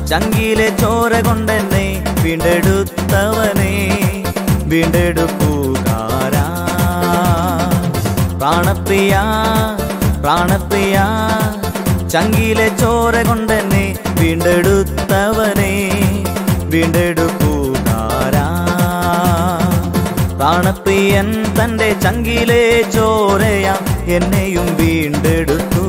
ചങ്കിലെ ചോര കൊണ്ടെന്നെ വീണ്ടെടുത്തവനെ വീണ്ടെടുപ്പുകാരാ പ്രാണപ്രിയ പ്രാണപ്രിയ ചങ്കിലെ ചോര കൊണ്ടെന്നെ വീണ്ടെടുത്തവനെ വീണ്ടെടുപ്പുകാരാ പ്രാണപ്രിയൻ തന്റെ ചങ്കിലെ ചോരയാ എന്നെയും വീണ്ടെടുത്തു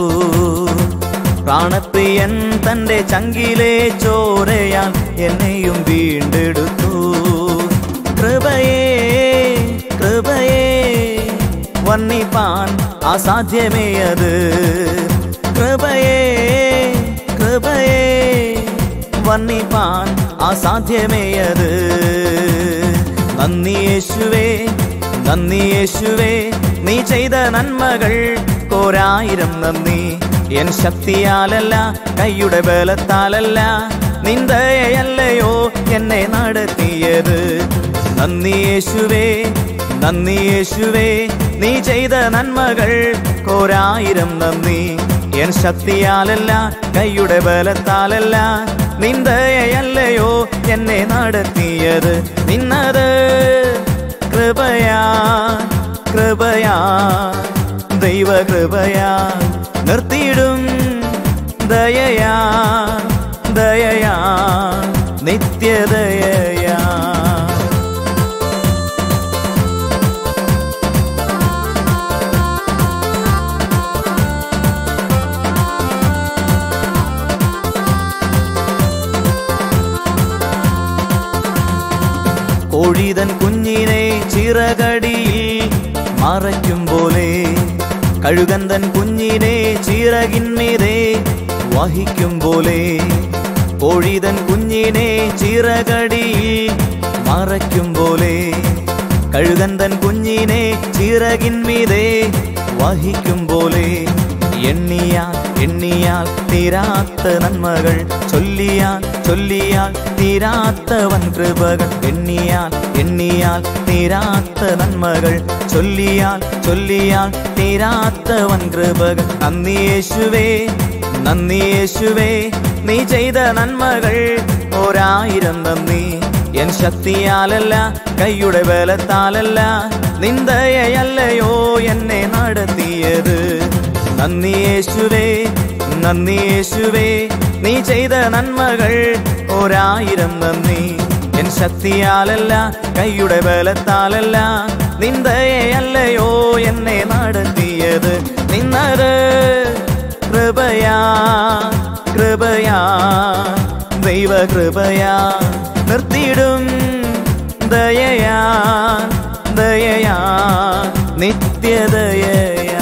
പ്രാണപ്രിയൻ തന്റെ ചങ്കിലെ ചോരയാൽ എന്നെയും വീണ്ടെടുത്തു കൃപയേ കൃപയേ വർണ്ണിപ്പാൻ അസാധ്യമേ അത് കൃപയേ കൃപയേ വർണ്ണിപ്പാൻ അസാധ്യമേ അത് നന്ദി യേശുവേ നന്ദി യേശുവേ നീ ചെയ്ത നന്മകൾ കോരായിരം നന്ദി എൻ ശക്തിയാലല്ല കൈയുടെ ബലത്താലല്ല നിന്ദയല്ലയോ എന്നെ നടത്തിയത് നന്ദി യേശുവേ നന്ദി യേശുവേ നീ ചെയ്ത നന്മകൾ കോരായിരം നന്ദി എൻ ശക്തിയാലല്ല കൈയുടെ ബലത്താലല്ല നിന്ദയല്ലയോ എന്നെ നടത്തിയത് നിന്നത് കൃപയാ കൃപയാ ദൈവ കൃപയാ നിർത്തിയിടും ദയയാ ദയയാ നിത്യദയയാ കോഴിതൻ കുഞ്ഞിനെ ചിറകടിയിൽ മറയ്ക്കും പോലെ കഴുകന്തൻ കുഞ്ഞിനെ ചിറകിന്മീതെ വഹിക്കും പോലെ കോഴിതൻ കുഞ്ഞിനെ ചിറകടിയിൽ മറയ്ക്കും പോലെ കഴുകന്തൻ കുഞ്ഞിനെ ചിറകിന്മീതെ വഹിക്കും പോലെ എണ്ണിയാൽ എണ്ണിയാൽ തീരാത്ത നന്മകൾ ചൊല്ലിയാൽ ചൊല്ലിയാൽ തീരാത്തവൻ കൃപകൾ എണ്ണിയാൽ എണ്ണിയാൽ തീരാത്ത നന്മകൾ ചൊല്ലിയാൽ ചൊല്ലിയാൽ തീരാത്തവൻ കൃപകൾ നന്ദി യേശുവേ നന്ദി യേശുവേ നീ ചെയ്ത നന്മകൾ ഒരായിരം നന്ദി എൻ ശക്തിയാലല്ല കൈയുടെ ബലത്താലല്ല നിന്ദയല്ലയോ എന്നെ നടത്തിയത് നന്ദി യേശുവേ നന്ദി യേശുവേ നീ ചെയ്ത നന്മകൾ ഒരായിരം നന്ദി എൻ ശക്തിയാലല്ല കൈയുടെ ബലത്താലല്ല നിന്ദയല്ലയോ എന്നെ നടത്തിയത് നിന്നത് കൃപയാ കൃപയാ ദൈവ കൃപയാ നിർത്തിയിടും ദയയാ ദയയാ നിത്യദയയാ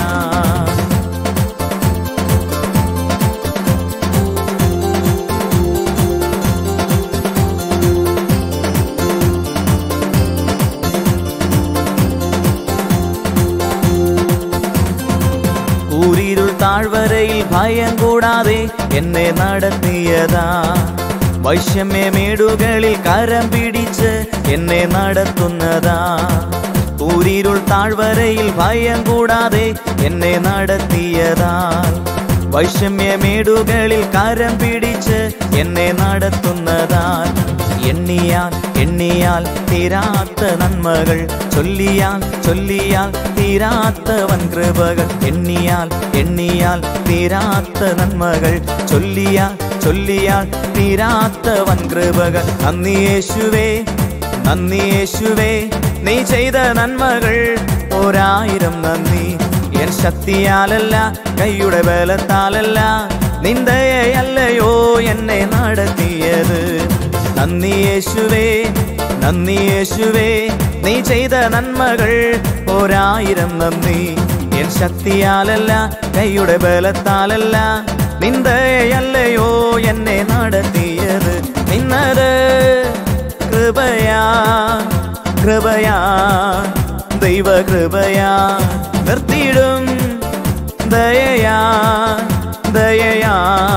കൂരിരുൾ താഴ്വരയിൽ ഭയം കൂടാതെ എന്നെ നടത്തിയതാ വൈഷമ്യമേടുകളിൽ കരം പിടിച്ച് എന്നെ നടത്തുന്നതാ കൂരിരുൾ താഴ്വരയിൽ ഭയം കൂടാതെ എന്നെ നടത്തിയതാ വൈഷമ്യമേടുകളിൽ കരം പിടിച്ച് എന്നെ നടത്തുന്നതാൽ എണ്ണിയാൽ എണ്ണിയാൽ തീരാത്ത നന്മകൾ ചൊല്ലിയാൽ ചൊല്ലിയാൽ തീരാത്തവൻ കൃപകൾ എണ്ണിയാൽ എണ്ണിയാൽ തീരാത്ത നന്മകൾ ചൊല്ലിയാൽ ചൊല്ലിയാൽ തീരാത്തവൻ കൃപകൾ നന്ദി യേശുവേ നന്ദി യേശുവേ നീ ചെയ്ത നന്മകൾ ഒരായിരം നന്ദി എൻ ശക്തിയാലല്ല കൈയുടെ ബലത്താലല്ല നിന്ദയല്ലയോ എന്നെ നടത്തിയത് നന്ദി യേശുവേ നന്ദി യേശുവേ നീ ചെയ്ത നന്മകൾ ഒരായിരം നന്ദി എൻ ശക്തിയാലല്ല കൈയുടെ ബലത്താലല്ല നിന്ദയല്ലയോ എന്നെ നടത്തിയത് നിന്നത് കൃപയാ കൃപയാ ദൈവ കൃപയാ നിർത്തിയിടും ദയയാ ദയയാ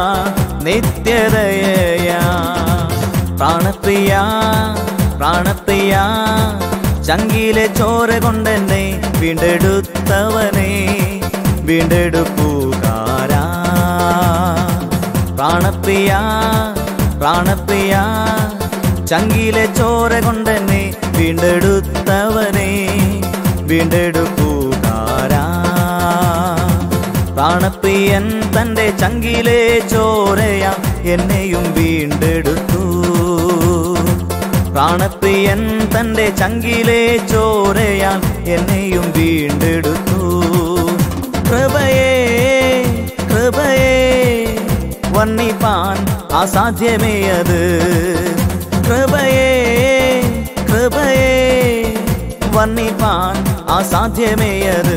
നിത്യദയയാ പ്രാണപ്രിയ പ്രാണപ്രിയ ചങ്കിലെ ചോര കൊണ്ടെന്നെ വീണ്ടെടുത്തവനെ വീണ്ടെടുപ്പുകാരാ പ്രാണപ്രിയ പ്രാണപ്രിയ ചങ്കിലെ ചോര കൊണ്ടെന്നെ വീണ്ടെടുത്തവനെ വീണ്ടെടുപ്പുകാരാ പ്രാണപ്രിയൻ തന്റെ ചങ്കിലെ ചോരയാ എന്നെയും വീണ്ടെടുത്തു പ്രാണപ്രിയൻ തന്റെ ചങ്കിലെ ചോരയാൽ എന്നെയും വീണ്ടെടുത്തു കൃപയേ കൃപയേ വർണ്ണിപ്പാൻ അസാധ്യമേ അത് കൃപയേ കൃപയേ വർണ്ണിപ്പാൻ അസാധ്യമേ അത്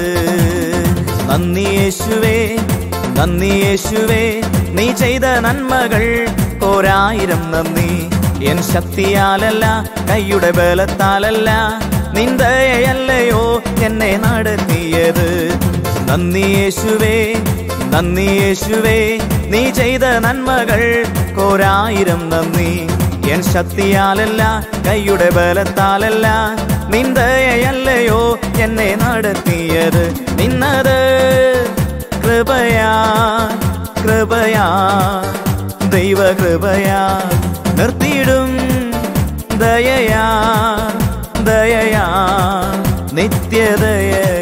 നന്ദി യേശുവേ നന്ദി യേശുവേ നീ ചെയ്ത നന്മകൾ കോരായിരം നന്ദി എൻ ശക്തിയാലല്ല കൈയുടെ ബലത്താലല്ല നിന്ദയല്ലയോ എന്നെ നടത്തിയത് നന്ദി യേശുവേ നന്ദി യേശുവേ നീ ചെയ്ത നന്മകൾ കോരായിരം നന്ദി എൻ ശക്തിയാലല്ല കൈയുടെ ബലത്താലല്ല നിന്ദയല്ലയോ എന്നെ നടത്തിയത് നിന്നത് കൃപയാ കൃപയാ ദൈവകൃപയാ നിർത്തിയിടും ദയയാ ദയയാ നിത്യദയ